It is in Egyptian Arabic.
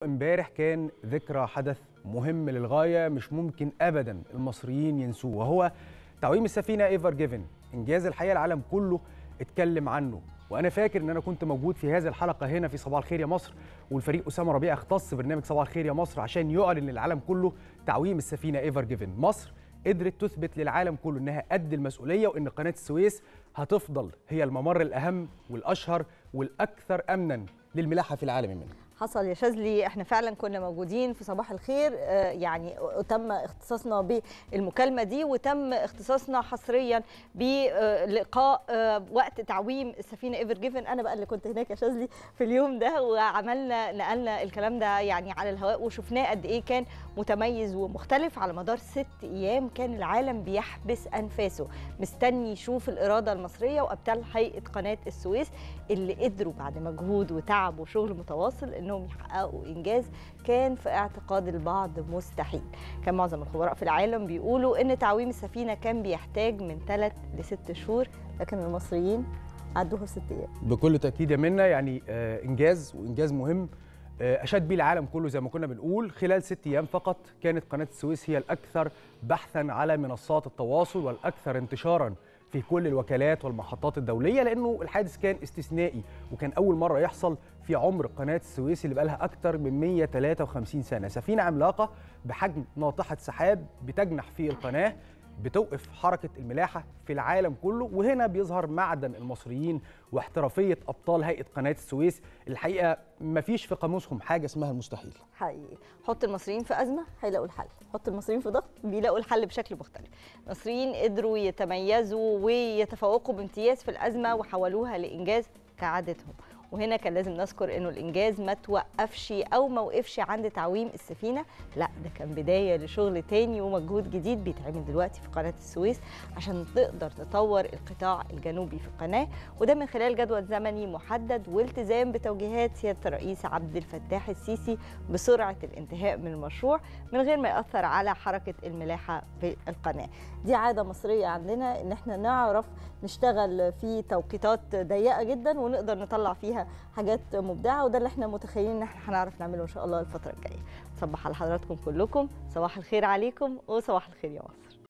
امبارح كان ذكرى حدث مهم للغايه مش ممكن ابدا المصريين ينسوه وهو تعويم السفينه ايفر جيفن انجاز الحقيقه العالم كله اتكلم عنه وانا فاكر ان انا كنت موجود في هذه الحلقه هنا في صباح الخير يا مصر والفريق اسامه ربيع اختص برنامج صباح الخير يا مصر عشان يعلن للعالم كله تعويم السفينه ايفر جيفن مصر قدرت تثبت للعالم كله انها قد المسؤوليه وان قناه السويس هتفضل هي الممر الاهم والاشهر والاكثر امنا للملاحه في العالم منه حصل يا شاذلي احنا فعلا كنا موجودين في صباح الخير آه، يعني تم اختصاصنا بالمكالمه دي وتم اختصاصنا حصريا بلقاء آه، وقت تعويم السفينه ايفر جيفن انا بقى اللي كنت هناك يا شاذلي في اليوم ده وعملنا نقلنا الكلام ده يعني على الهواء وشفناه قد ايه كان متميز ومختلف على مدار ست ايام كان العالم بيحبس انفاسه مستني يشوف الاراده المصريه وابطال هيئه قناه السويس اللي قدروا بعد مجهود وتعب وشغل متواصل انهم يحققوا انجاز كان في اعتقاد البعض مستحيل كان معظم الخبراء في العالم بيقولوا ان تعويم السفينه كان بيحتاج من ثلاث لست شهور لكن المصريين عدوها في ست ايام بكل تاكيد يا منى يعني آه انجاز وانجاز مهم آه اشاد بيه العالم كله زي ما كنا بنقول خلال ست ايام فقط كانت قناه السويس هي الاكثر بحثا على منصات التواصل والاكثر انتشارا في كل الوكالات والمحطات الدوليه لانه الحادث كان استثنائي وكان اول مره يحصل في عمر قناه السويس اللي بقى لها اكثر من 153 سنه سفينه عملاقه بحجم ناطحه سحاب بتجنح في القناه بتوقف حركة الملاحة في العالم كله وهنا بيظهر معدن المصريين واحترافية أبطال هيئة قناة السويس الحقيقة مفيش في قاموسهم حاجة اسمها المستحيل حقيقي حط المصريين في ازمه هيلاقوا الحل حط المصريين في ضغط بيلاقوا الحل بشكل مختلف المصريين قدروا يتميزوا ويتفوقوا بامتياز في الازمه وحولوها لانجاز كعادتهم وهنا كان لازم نذكر انه الانجاز ما توقفش او ما وقفش عند تعويم السفينه لا ده كان بدايه لشغل تاني ومجهود جديد بيتعمل دلوقتي في قناه السويس عشان تقدر تطور القطاع الجنوبي في القناه وده من خلال جدول زمني محدد والتزام بتوجيهات سياده الرئيس عبد الفتاح السيسي بسرعه الانتهاء من المشروع من غير ما ياثر على حركه الملاحه في القناه دي عاده مصريه عندنا ان احنا نعرف نشتغل في توقيتات ضيقه جدا ونقدر نطلع فيها حاجات مبدعه وده اللي احنا متخيلين ان احنا هنعرف نعمله ان شاء الله الفتره الجايه صباح على حضراتكم كلكم صباح الخير عليكم وصباح الخير يا مصر